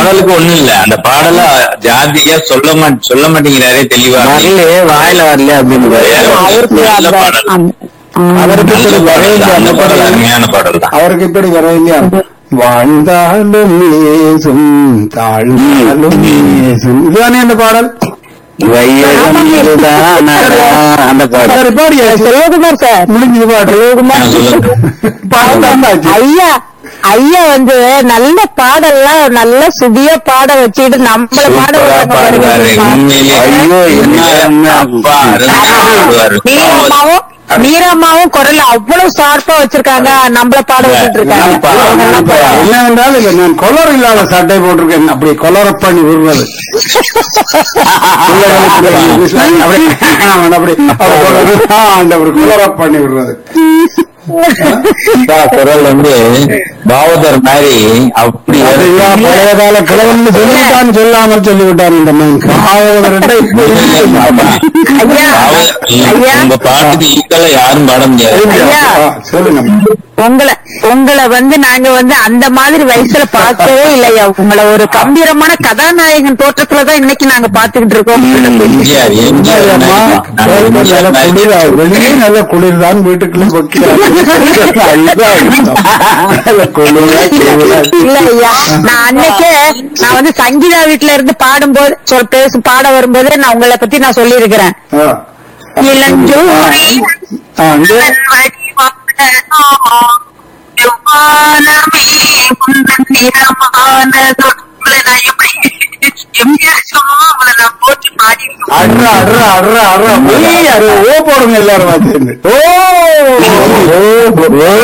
பாடலுக்கு ஒண்ணும் இல்ல அந்த பாடல ஜாதியா சொல்ல மாட் சொல்ல மாட்டேங்கிறாரே தெளிவா வரலையே வாயில வரல அப்படின்னு அவருக்கு நல்ல அந்த பாடல். அந்த- ஆ. அவருக்கு நல்ல இப்படி வர பாடல் இல்லையா தான். அந்த அந்த பாடல் பாடல் அருமையான பாடல் தான் அவருக்கு இப்படி வர இல்லையா வாழ்ந்தாலும் நேசும் தாழ்ந்தாலும் நேசும் இதுதானே அந்த பாடல் வையகம் இதுதான் அந்த பாடம் சரி, பாடியா செல்வகுமார் சார் முடிஞ்சது பாட்டு ஆ, சொல்லுங்க பாட்டாச்சு ஐயா ஐயா வந்து நல்ல பாடல்லாம் நல்ல சுதிய பாட வச்சுட்டு நம்மள பாட சூப்பரா விடுறாங்க பாடுவாரு பாருங்க. உண்மையிலே ஐயோ, என்ன என்ன அப்பா அருமையா பாடுவாரு மீரம்மாவும் மீரம்மாவும் குரல் அவ்வளவு ஷார்ப்பா வச்சிருக்காங்க நம்மள பாட விட்டுட்டு இருக்காங்க என்னப்பா, நல்லா பாடுறாங்க. என்னவென்றால் இல்ல நான் கொலர் இல்லாத சட்டை போட்டிருக்கேன் அப்படி கொலர பண்ணி விடுறது பிள்ளைகளுக்கு அப்படி அவன் அப்படி அப்படி கொலரு, ஆ, அந்த அப்படி கொலர பண்ணி விடுறது அப்பா குரல் வந்து பாவதர் மாதிரி அப்படி அது ஐயா, பழைய கால கிழவன் சொல்லிவிட்டான் சொல்லாமல் சொல்லிவிட்டான் இந்த மகன் பாவகர்கிட்ட இப்படி ஐயா ஐயா உங்க பாட்டுக்கு ஈக்குவலா யாரும் பாட முடியாது ஐயா. ஆ, சொல்லுங்க உங்களை உங்களை வந்து நாங்க வந்து அந்த மாதிரி வயசுல பார்க்கவே இல்லையா உங்களை ஒரு கம்பீரமான கதாநாயகன் தோற்றத்துலதான் இன்னைக்கு நாங்க பாத்துக்கிட்டு இருக்கோம் எம்ஜிஆர் எம்ஜிஆர் அம்மா, நான் நல்ல எம்ஜிஆர் குளிர் மாதிரி வெளியே நல்ல குளிர் தான் வீட்டுக்குள்ள வைக்கிறாங்க நல்ல குளிரா, குளிரா. இல்ல ஐயா நான் அன்னைக்கே நான் வந்து சங்கீதா வீட்டுல இருந்து பாடும்போது சொல் பேச பாட வரும்போது நான் உங்களை பத்தி நான் சொல்லியிருக்கிறேன் ஆ. இளஞ்சூரி ஆ, இங்கே யௌவானமே உந்தன் நிறமானதோ உங்களை நான் எப்படி எம்ஜிஆர் சொல்லாமல நான் போட்டு பாடி அட்ரா அட்ரா அட்ரா அட்ரா போய் அது ஓ போடுங்க எல்லாரும் சேர்ந்து ஓ ஓ, ஓ.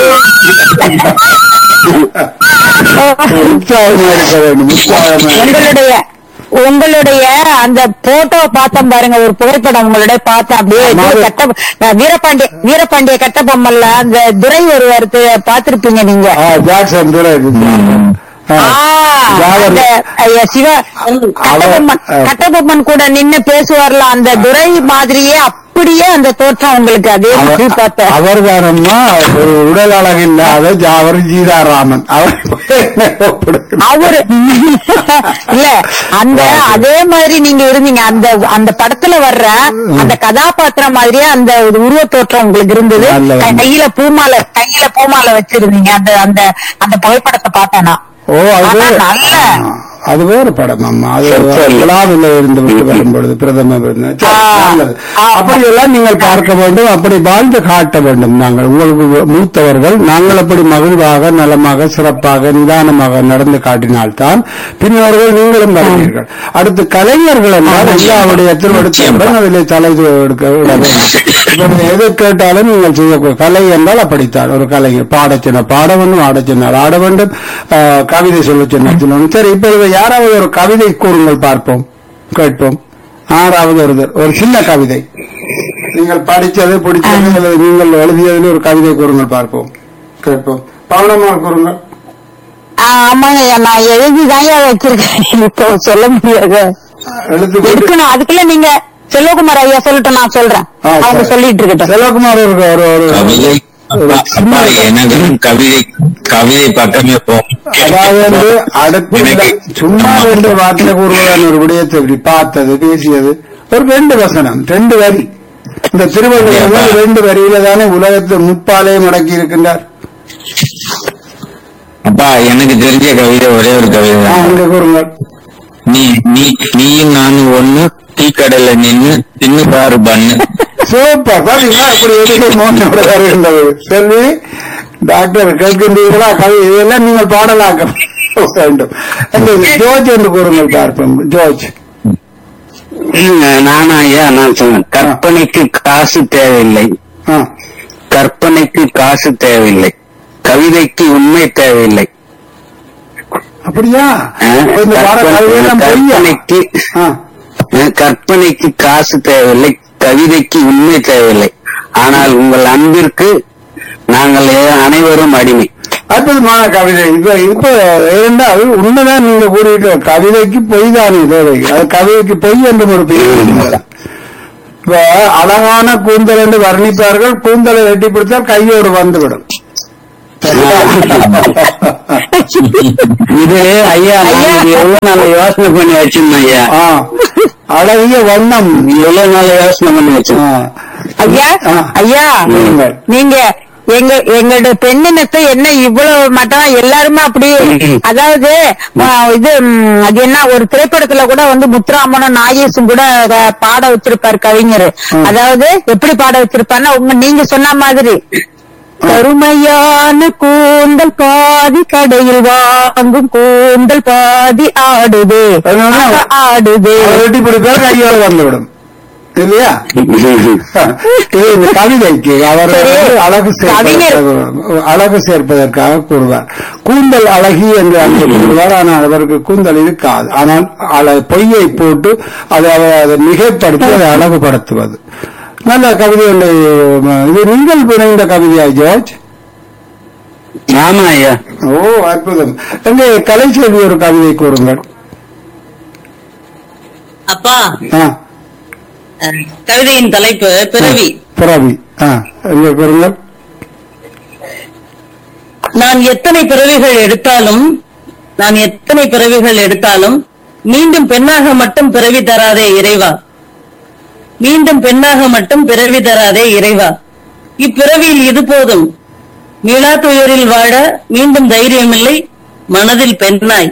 உற்சாகமா இருக்க வேண்டும் உற்சாகமா உங்களுடைய உங்களுடைய அந்த போட்டோ பார்த்தேன் பாருங்க ஒரு புகைப்படம் உங்களுடைய பார்த்தேன் அப்படியே ஆமா, அது- கட்ட வீரபாண்டிய வீரபாண்டிய கட்ட பொம்மல்ல அந்த துரை ஒருவர் பார்த்திருப்பீங்க நீங்க ஆ ஜாக்சன் துரை ஆ. ஆ, ஜாவர். அந்த, ஐயா, சிவா கட்டபொம்மன் அவர், கட்டபொம்மன் கூட நின்னு பேசுவார்ல அந்த துரை மாதிரியே அப்படியே அந்த தோற்றம் உங்களுக்கு அதே மாதிரி பார்த்தேன் அவர் தானம்மா ஒரு உடல் அழகு இல்லாத அவர் ஜீதாராமன் அவர் அவரு இல்ல அந்த அதே மாதிரி நீங்க இருந்தீங்க அந்த அந்த படத்துல வர்ற அந்த கதாபாத்திரம் மாதிரியே அந்த ஒரு உருவ தோற்றம் உங்களுக்கு இருந்தது நல்ல கை- கையில பூமாலை கையில பூமாலை வச்சிருந்தீங்க அந்த அந்த அந்த புகைப்படத்தை பார்த்தேனா ஓ அது ஆனா வேறு- நல்ல அது வேறு படம் அம்மா அது விழாவில் இருந்து விட்டு வரும்பொழுது பிரதமர் இருந்தார். சரி, ஆ. நல்லது. ஆ. அப்படியெல்லாம் நீங்கள் பார்க்க வேண்டும் அப்படி வாழ்ந்து காட்ட வேண்டும் நாங்கள் உங்களுக்கு மூத்தவர்கள் நாங்கள் அப்படி மகிழ்வாக நலமாக சிறப்பாக நிதானமாக நடந்து காட்டினால்தான் பின்னவர்கள் நீங்களும் வருவீர்கள் அடுத்து கலைஞர்கள் என்றால் எல்லா விடயத்திலும் எடுத்தவுடன் அதில் தலை எடுக்க விட வேண்டும் இப்ப எது கேட்டாலும் நீங்கள் செய்யக்கூடிய கலை என்றால் அப்படித்தான் ஒரு கலைஞர் பாடச் சொன்ன பாட வேண்டும் ஆடச் சொன்னால் ஆட வேண்டும் ஆஹ், கவிதை சொல்ல சொன்னால் சொல்லணும் சரி இப்பொழுது யாராவது ஒரு கவிதை கூறுங்கள் பார்ப்போம் கேட்போம் ஆறாவது ஒருத்தர் ஒரு சின்ன கவிதை நீங்கள் படித்தது பிடிச்சது அல்லது நீங்கள் எழுதியதில் ஒரு கவிதை கூறுங்கள் பார்ப்போம் கேட்போம் பவனமாக கூறுங்கள் ஆ, ஆமாங்க ஐயா, நான் எழுதிதான் ஐயா வச்சிருக்கேன் இப்போ சொல்ல முடியாது எழுத்து கொண்டு இருக்கணும் அதுக்குள்ள நீங்க செல்வகுமார் ஐயா சொல்லட்டும் நான் சொல்றேன் ஆ, அவங்க சரி. சொல்லிட்டு இருக்கட்டும் செல்வகுமார் ஒரு ஒரு ஒரு கவிதை அப்பா, அப்பா எனக்கு கவிதை கவிதை பக்கமே போ அதாவது வந்து அடுத்து எனக்கு- சும்மா ரெண்டு வார்த்தை கூறுவதான ஒரு விடயத்தை இப்படி பார்த்தது பேசியது ஒரு ரெண்டு வசனம் ரெண்டு வரி இந்த திருவள்ளுவர் வந்து ரெண்டு வரியில தானே உலகத்தை முப்பாலே மடக்கி இருக்கின்றார் அப்பா எனக்கு தெரிஞ்ச கவிதை ஒரே ஒரு கவிதை ஆ, தான் இங்க கூறுங்கள் நீ நீ நீயும் நானும் ஒண்ணு டீ கடையில நின்னு தின்னு பாரு பண்ணு சூப்பர் பாத்தீங்களா இப்படி எதுக்கு மோசனோட வருகின்றது செல்வி டாக்டர் கேட்கின்றீர்களா கவி இதெல்லாம் நீங்கள் பாடலாக்க வேண்டும் இந்த ஜோர்ஜ் என்று கூறுங்கள் பார்ப்போம் ஜோர்ஜ் நானா ஐயா நான் சொன்னேன் கற்பனைக்கு காசு தேவையில்லை ஆ கற்பனைக்கு காசு தேவையில்லை கவிதைக்கு உண்மை தேவையில்லை அப்படியா அஹ், அப்ப இந்த பாட கற்பனை- கவிதையெல்லாம் பொய்யா கற்பனைக்கு ஆ அஹ், கற்பனைக்கு காசு தேவையில்லை கவிதைக்கு உண்மை தேவையில்லை ஆனால் உங்கள் அன்பிற்கு நாங்கள் ஏ- அனைவரும் அடிமை அற்புதமான கவிதை இப்ப இப்ப இரண்டாவது உண்மைதான் நீங்க கூறிட்டு கவிதைக்கு பொய் தானே தேவை அது கவிதைக்கு பொய் என்று ஒரு பெயர் இருக்கிறது. இப்ப அழகான கூந்தல் என்று வர்ணிப்பார்கள் கூந்தலை வெட்டி பிடித்தால் கையோடு வந்துவிடும் இது ஐயா நான் ஐயா. இது எவ்வளவு நாள் யோசனை பண்ணி வச்சிருந்தேன் ஐயா ஆ, அழகிய வண்ணம் எவ்வளவு நாள் யோசனை பண்ணி ஆ, வச்சிருந்தேன் ஐயா ஆ. ஐயா சொல்லுங்கள். நீங்க எங்க எங்களோட பெண்ணினத்தை என்ன இவ்வளவு மட்டும் எல்லாருமே அப்படி அதாவது ஆ, இது ம், அது என்ன ஒரு திரைப்படத்துல கூட வந்து முத்துராமனும் நாகேஷும் கூட அத பாட வச்சிருப்பாரு கவிஞர் அதாவது எப்படி பாட வச்சிருப்பாருன்னா உங்க நீங்க சொன்ன மாதிரி கருமையான கூந்தல் பாதி கடையில் வாங்கும் கூந்தல் பாதி ஆடுதே அதனால ஆக ஆடுதே அவர் எட்டி பிடிப்பார் கையோடு வந்துவிடும் இல்லையா இது இந்த கவிதைக்கு அவர் சரி. வந்து அழகு கவிஞர். சேர்ப்பதற்கு அழகு சேர்ப்பதற்காக கூறுவார் கூந்தல் அழகி என்று அங்கே கூறுவார் ஆனால் அவருக்கு கூந்தல் இருக்காது ஆனால் அழ- பொய்யை போட்டு அதை அவர் அதை மிகைப்படுத்தி அதை அழகுபடுத்துவது நல்ல கவிதை ஒன்றை, இது நீங்கள் புனைந்த கவிதையா ஜார்ஜ் ஆமா ஐயா ஓ அற்புதம் எங்கே கலைச்செல்வி ஒரு கவிதை கூறுங்கள் அப்பா ஆ, அஹ், கவிதையின் தலைப்பு பிறவி பிறவி ஆ, எங்கே கூறுங்கள் நான் எத்தனை பிறவிகள் எடுத்தாலும் நான் எத்தனை பிறவிகள் எடுத்தாலும் மீண்டும் பெண்ணாக மட்டும் பிறவி தராதே இறைவா மீண்டும் பெண்ணாக மட்டும் பிறவி தராதே இறைவா இப்பிறவியில் இது போதும் மீளா துயரில் வாழ மீண்டும் தைரியமில்லை மனதில் பெண்ணாய்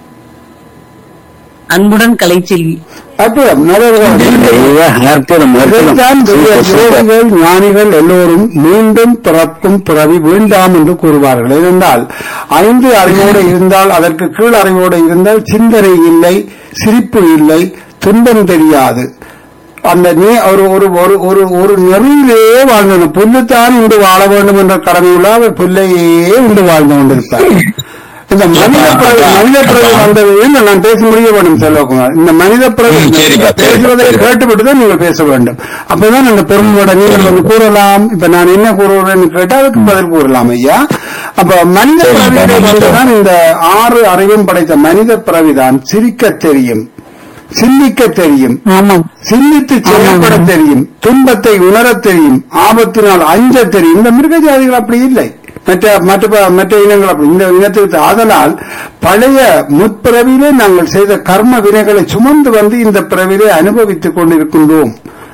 அன்புடன் கலைச்செல்வி அற்புதம் நல்லதுதான். ஐயா, அற்புதம் அற்புதம் இதைத்தான் பெரிய சூப்பர், சூப்பர். யோகிகள் ஞானிகள் எல்லோரும் மீண்டும் பிறக்கும் பிறவி வேண்டாம் என்று கூறுவார்கள் ஏனென்றால் ஐந்து அறிவோடு இருந்தால் அதற்கு கீழ் அறிவோடு இருந்தால் சிந்தனை இல்லை சிரிப்பு இல்லை துன்பம் தெரியாது அந்த நீ ஒரு ஒரு ஒரு ஒரு ஒரு நெறியிலேயே வாழ்ந்தணும் புல்லுத்தான் உண்டு வாழ வேண்டும் என்ற கடமையுள்ள அவர் புல்லையே உண்டு வாழ்ந்து கொண்டிருப்பார் இந்த மனித பிறவி மனித பிறவி வந்தது நான் பேச முடிய வேண்டும் செல்வகுமார் இந்த மனித பிறவி ம், சரிப்பா, சரிப்பா, பேசுவதை சரிப்பா. கேட்டுவிட்டு தான் நீங்கள் பேச வேண்டும் அப்பதான் அந்த பெருமையோட நீங்கள் வந்து கூறலாம் இப்ப நான் என்ன கூறுவேன்னு கேட்டா அதுக்கு பதில் கூறலாம் ஐயா அப்ப மனித சரி, பிறவியிலே கண்டிப்பா. வந்துதான் இந்த ஆறு அறிவும் படைத்த மனித பிறவிதான் சிரிக்க தெரியும் சிந்திக்க தெரியும் ஆமாம் சிந்தித்து செயல்பட தெரியும் துன்பத்தை உணரத் தெரியும் ஆபத்தினால் அஞ்ச தெரியும் இந்த மிருக ஜாதிகள் அப்படி இல்லை மற்ற மற்ற ப- மற்ற இனங்கள் அப்படி இந்த இனத்திற்கு ஆதலால் பழைய முற்பிறவிலே நாங்கள் செய்த கர்ம வினைகளை சுமந்து வந்து இந்த பிறவிலே அனுபவித்துக் கொண்டிருக்கின்றோம்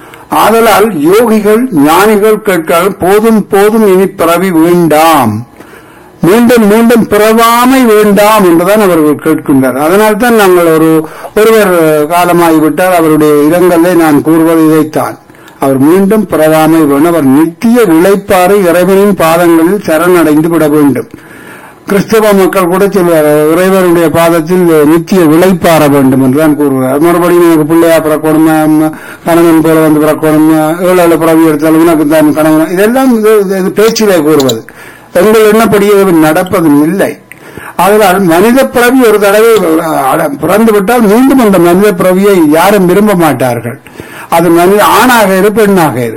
ஆதலால் யோகிகள் ஞானிகள் கேட்கிறார்கள் போதும் போதும் இனி பிறவி வேண்டாம் மீண்டும் மீண்டும் பிறவாமை வேண்டாம் என்றுதான் அவர்கள் கேட்கின்றார் அதனால் தான் நாங்கள் ஒரு ஒருவர் காலமாகிவிட்டார் அவருடைய இடங்களிலே நான் கூறுவது இதைத்தான் அவர் மீண்டும் பிறவாமை வேண்டும் அவர் நித்திய விளைப்பாறை இறைவனின் பாதங்களில் சரணடைந்து விட வேண்டும் கிறிஸ்தவ மக்கள் கூட சொல்வார் இறைவனுடைய பாதத்தில் நித்திய விளைப்பாற வேண்டும் என்றுதான் கூறுவார் மறுபடியும் எனக்கு பிள்ளையா பிறக்கணும் ம- கணவன் போல வந்து பிறக்கணும் ஏழு ஏழு பிறவி எடுத்தாலும் உனக்கு தான் கணவன் இதெல்லாம் இது- இது- இது பேச்சிலே கூறுவது எங்கள் எண்ணப்படியே இது நடப்பதும் இல்லை அதனால் மனித பிறவி ஒரு தடவை அட- பிறந்து விட்டால் மீண்டும் அந்த மனித பிறவியை யாரும் விரும்ப மாட்டார்கள் அது மனித ஆணாக இரு பெண்ணாக இரு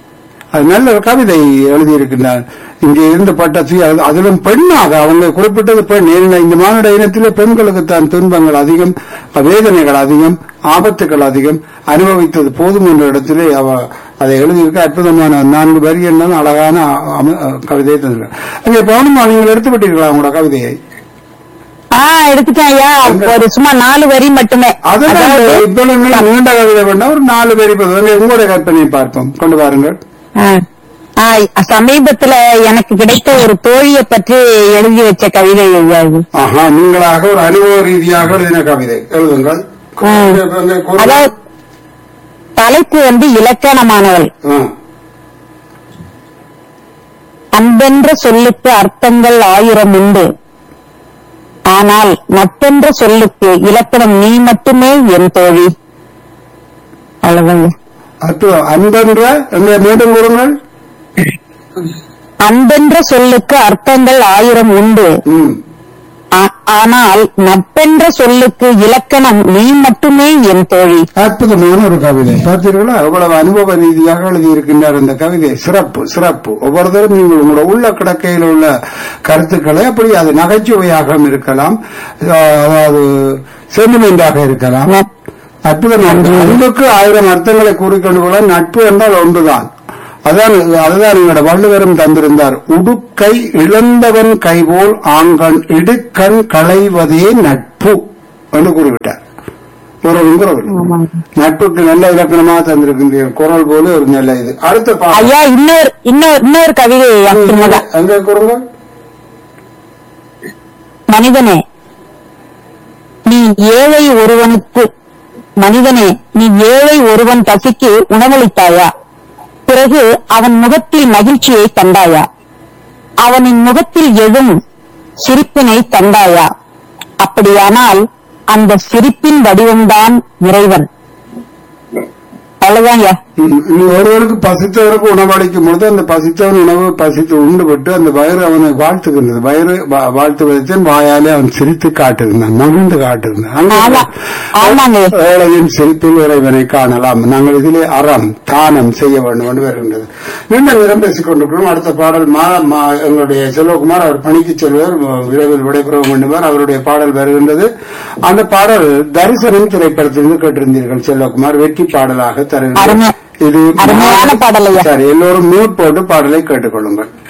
அது நல்ல ஒரு கவிதை எழுதியிருக்கின்றார் இங்கே இருந்து பட்ட சுய அது- அதிலும் பெண்ணாக அவங்க குறிப்பிட்டது பெண் ஏனென்றால் இந்த மானுட இனத்திலே பெண்களுக்கு தான் துன்பங்கள் அதிகம் வேதனைகள் அதிகம் ஆபத்துகள் அதிகம் அனுபவித்தது போதும் என்ற இடத்திலே அவ அதை எழுதியிருக்க அற்புதமான நான்கு வரி என்ன அழகான அம- கவிதையை தந்திருக்கார் அங்கே பவுனமா நீங்கள் எடுத்து விட்டீர்களா உங்களோட கவிதையை ஆ எடுத்துட்டேன் ஐயா ஒரு சும்மா நாலு வரி மட்டுமே அதெல்லாம் அதாவது, இப்ப நீங்கள் நீண்ட கவிதை வேண்டாம் ஒரு நாலு வரி போதும் உங்களுடைய கற்பனையை பார்ப்போம் கொண்டு வாருங்கள் ஆ, ஆ, சமீபத்துல எனக்கு கிடைத்த ஒரு தோழியை பற்றி எழுதி வச்ச கவிதை ஐயா இது ஆஹா நீங்களாக ஒரு அனுபவ ரீதியாக எழுதின கவிதை எழுதுங்கள் ஆ. அங்கே கூறுங்கள். அதாவது தலைப்பு வந்து இலக்கணமானவள் ஆ. அன்பென்ற சொல்லுக்கு அர்த்தங்கள் ஆயிரம் உண்டு ஆனால் நட்பென்ற சொல்லுக்கு இலக்கணம் நீ மட்டுமே என் தோழி அவ்வளவுதாங்க அற்புதம் அன்பென்ற எங்கே மீண்டும் கூறுங்கள் அன்பென்ற சொல்லுக்கு அர்த்தங்கள் ஆயிரம் உண்டு ம். ஆ- ஆனால் நட்பென்ற சொல்லுக்கு இலக்கணம் நீ மட்டுமே என் தோழி அற்புதமான ஒரு கவிதை பார்த்தீர்களா அவ்வளவு அனுபவ ரீதியாக எழுதியிருக்கின்றார் இந்த கவிதை சிறப்பு சிறப்பு ஒவ்வொருத்தரும் நீங்கள் உங்களோட உள்ள கிடக்கையில் உள்ள கருத்துக்களை அப்படி அது நகைச்சுவையாக இருக்கலாம் அஹ் அதாவது சென்டிமெண்டாக இருக்கலாம் அற்புதம் அன்புக்கு ஆயிரம் அர்த்தங்களை கூறிக்கொண்டு கொள்ள நட்பு என்றால் ஒன்றுதான் அதான் அதுதான் எங்களோட வள்ளுவரும் தந்திருந்தார் உடுக்கை இழந்தவன் கைபோல் ஆங்கன் இடுக்கண் களைவதே நட்பு என்று கூறிவிட்டார் ஒரு குரல் நட்புக்கு நல்ல இலக்கணமாக தந்திருக்கின்ற குரல் போல ஒரு நல்ல இது அடுத்த பாடல் ஐயா இன்னொரு இன்னொரு இன்னொரு கவிதை சின்னதா அங்க கூறுங்க மனிதனே நீ ஏழை ஒருவனுக்கு மனிதனே நீ ஏழை ஒருவன் பசிக்கு உணவளித்தாயா பிறகு அவன் முகத்தில் மகிழ்ச்சியை கண்டாயா அவனின் முகத்தில் எழும் சிரிப்பினை கண்டாயா அப்படியானால் அந்த சிரிப்பின் வடிவம்தான் இறைவன் அவ்வளவுதான் ஐயா ம், நீ ஒருவனுக்கு பசித்தவருக்கு உணவளிக்கும் பொழுது அந்த பசித்தவன் உணவு பசித்து உண்டுபட்டு அந்த வயிறு அவனை வாழ்த்துகின்றது வயிறு வா- வாழ்த்துவதற்கு வாயாலே அவன் சிரித்து காட்டிருந்தான் மகிழ்ந்து காட்டிருந்தான் அங்கே ஆமா. ஆமாங்க. ஏழையின் சிரிப்பில் இறைவனை காணலாம் நாங்கள் இதிலே அறம் தானம் செய்ய வேண்டும் என்று வருகின்றது நீண்ட நேரம் பேசிக் கொண்டிருக்கிறோம் அடுத்த பாடல் மா- மா- எங்களுடைய செல்வகுமார் அவர் பணிக்கு செல்வர் விரைவில் விடைபெற வேண்டுமார் அவருடைய பாடல் வருகின்றது அந்த பாடல் தரிசனம் திரைப்படத்திலிருந்து கேட்டிருந்தீர்கள் செல்வகுமார் வெற்றி பாடலாக அருமை. தருகிறது இது அருமையான பாடல் ஐயா. சரி எல்லோரும் மியூட் போட்டு பாடலை கேட்டுக்கொள்ளுங்கள்